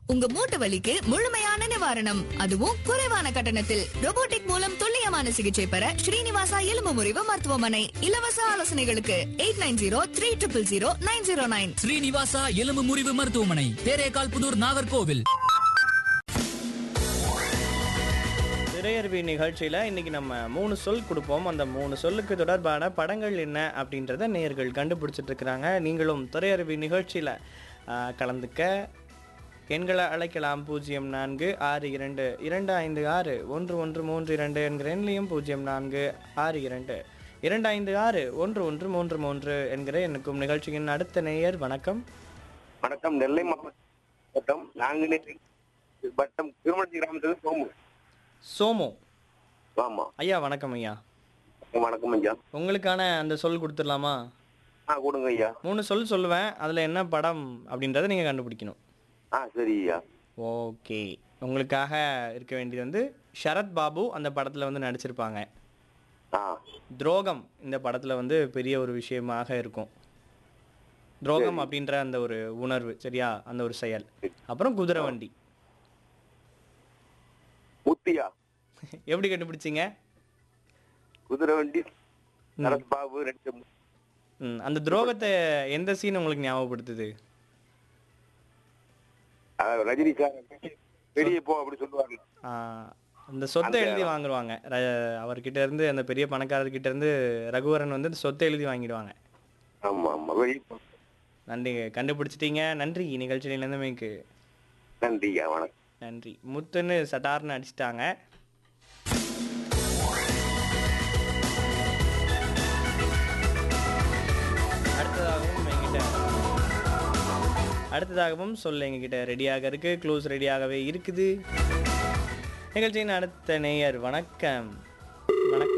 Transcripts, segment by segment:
உங்க மூட்டு வலிக்கு முழுமையான நிவாரணம் அதுவும் குறைவான கட்டணத்தில் robotic மூலம் துல்லியமான சிகிச்சை பெற ஸ்ரீனிவாசா எலும்பு முறிவு மருத்துவமனை இலவச ஆலோசனைகளுக்கு eight nine zero three triple zero nine zero nine Srinivasa எலும்பு முறிவு மருத்துவமனை தேரேகால் புதூர் நாகர்கோவில் திரையருவி நிகழ்ச்சியில் இன்னைக்கு நம்ம மூணு சொல் கொடுப்போம் அந்த மூணு சொல்லுக்கு தொடர்பான படங்கள் என்ன அப்படின்றத நேயர்கள் கண்டுபிடிச்சிட்டு இருக்கிறாங்க நீங்களும் திரையருவி நிகழ்ச்சியில் கலந்துக்க எண்களை அழைக்கலாம் பூஜ்ஜியம் நான்கு ஆறு இரண்டு இரண்டு ஐந்து ஆறு ஒன்று ஒன்று மூன்று இரண்டு என்கிற எண்ணிலையும் பூஜ்ஜியம் நான்கு ஆறு இரண்டு இரண்டு ஐந்து ஆறு ஒன்று ஒன்று மூன்று மூன்று என்கிற எனக்கும் நிகழ்ச்சியின் அடுத்த நேயர் வணக்கம் வணக்கம் நெல்லை மாவட்டம் நாங்குநேரி வட்டம் திருமணி கிராமத்துல சோமு சோமோ ஆமா ஐயா வணக்கம் ஐயா வணக்கம் ஐயா உங்களுக்கான அந்த சொல் கொடுத்துடலாமா ஆ கொடுங்க ஐயா மூணு சொல் சொல்லுவேன் அதில் என்ன படம் அப்படின்றத நீங்கள் கண்டுபிடிக்கணும் ஆ சரி ஐயா ஓகே உங்களுக்காக இருக்க வேண்டியது வந்து ஷரத் பாபு அந்த படத்தில் வந்து நடிச்சிருப்பாங்க ஆ துரோகம் இந்த படத்தில் வந்து பெரிய ஒரு விஷயமாக இருக்கும் துரோகம் அப்படின்ற அந்த ஒரு உணர்வு சரியா அந்த ஒரு செயல் அப்புறம் குதிரை வண்டி முத்தியா எப்படி கண்டுபிடிச்சீங்க குதிரை வண்டி சரத் பாபு ரெண்டு ம், அந்த துரோகத்தை எந்த சீன் உங்களுக்கு ஞாபகப்படுத்துது அதாவது ரஜினி சார் வெளியே போ அப்படி சொல்லுவாங்க ஆ, அந்த சொத்தை எழுதி வாங்குவாங்க ர- அவர்கிட்ட இருந்து அந்த பெரிய பணக்காரர்கிட்ட இருந்து ரகுவரன் வந்து அந்த சொத்தை எழுதி வாங்கிடுவாங்க ஆமா ஆமா வெளியே போ நன்றி கண்டுபிடிச்சிட்டீங்க நன்றி நிகழ்ச்சியில் இருந்தமைக்கு நன்றி ஐயா வணக்கம் நன்றி முத்துன்னு சட்டார்னு அடிச்சிட்டாங்க அடுத்ததாகவும் என்கிட்ட அடுத்ததாகவும் சொல்ல எங்ககிட்ட ரெடியாக இருக்கு க்ளோஸ் ரெடியாகவே இருக்குது நிகழ்ச்சியின் அடுத்த நேயர் வணக்கம் வணக்கம்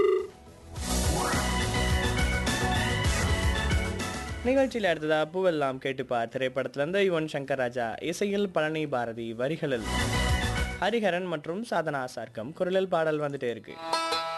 நிகழ்ச்சியில் அடுத்ததா பூவெல்லாம் கேட்டுப்பா திரைப்படத்துல இருந்து யுவன் சங்கர் ராஜா இசையில் பழனி பாரதி வரிகளில் ஹரிஹரன் மற்றும் சாதனா சார்க்கம் குரலில் பாடல் வந்துட்டே இருக்கு